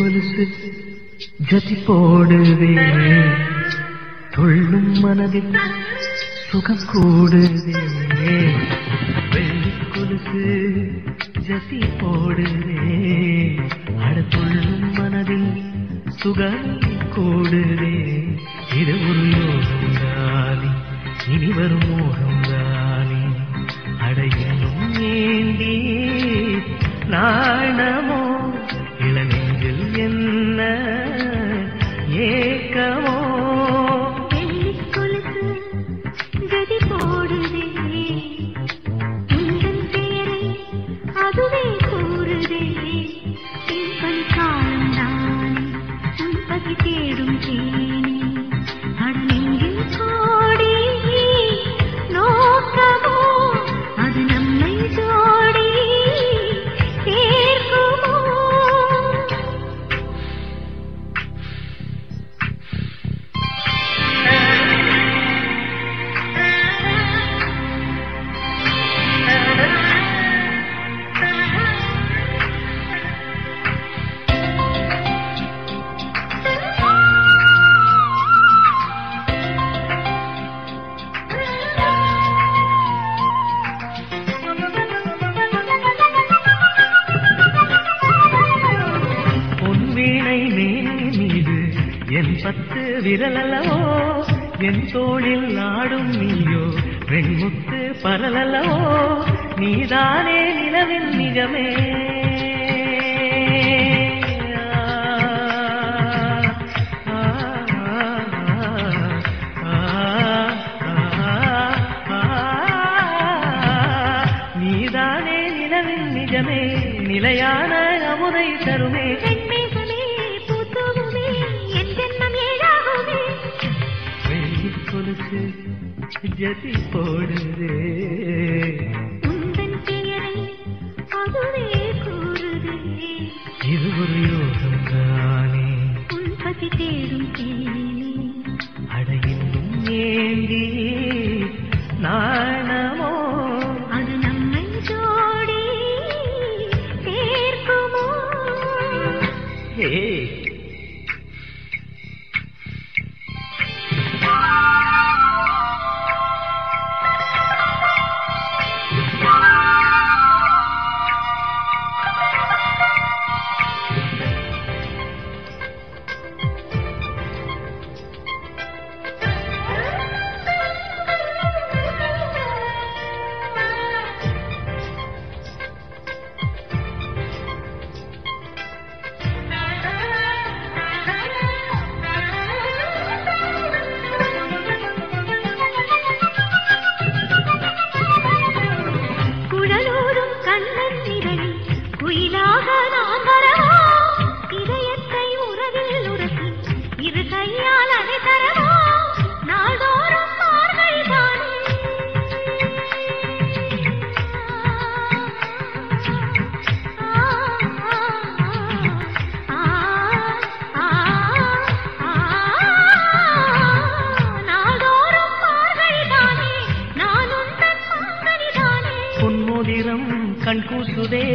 கொலுசு ஜதி போடுதே துள்ளும் மனதில் சுகம் கூடுதே வெள்ளி கொலுசு ஜதி போடுதே அட துள்ளும் மனதில் சுகம் கூடுதே இது ஒரு யோகம் தானே இனி வரும் மோகம் தானே அடையணும் ஏந்தி நாணமோ இளநெஞ்சில் என்ன ஏக்கமோ வெள்ளிக் கொலுசு கதி போடுதே உந்தன் பெயரை அதுவே கூறுதே பின்பல் காலம்தானே உன் பசி தேடும் தேனே அடனெங்கில் கோடி நோக்கமோ அது நம்மை ஜோடி சேர்க்குமோ பொன் வீணை மேனி மீது என் பத்து விரலல்லவோ என் தோளில் ஆடும் நீயோ வெண்முத்து பரலல்லவோ நீதானே நிலவின் நிஜமே ஆ, ஆ, ஆ, ஆ, நீதானே நிலவின் நிஜமே நிலையான அமுதை தருமே வெண்மேகமே பூத்தூவுமே என் ஜென்மம் ஏழாகுமே வெள்ளி கொலுசு ஜதி போடுதே உந்தன் பெயரை அதுவே கூறுதே இது ஒரு யோகம் தானே உன் பசி தேடும் தேனே அடையிலும் ஏந்தி நாணமோ அது நம்மை ஜோடி சேர்க்குமோ ஹே குழலூரும் கண்ணன் நிழலில் குயிலாக நான் வரவா இதயத்தை உறவில் உரசி இரு கையால் அதை தரவா நாள்தோறும் மார்கழி தானே நாள்தோறும் மார்கழி தானே நான் உந்தன் மாங்கனி தானே பொன்மோதிரம் கண் கூசுதே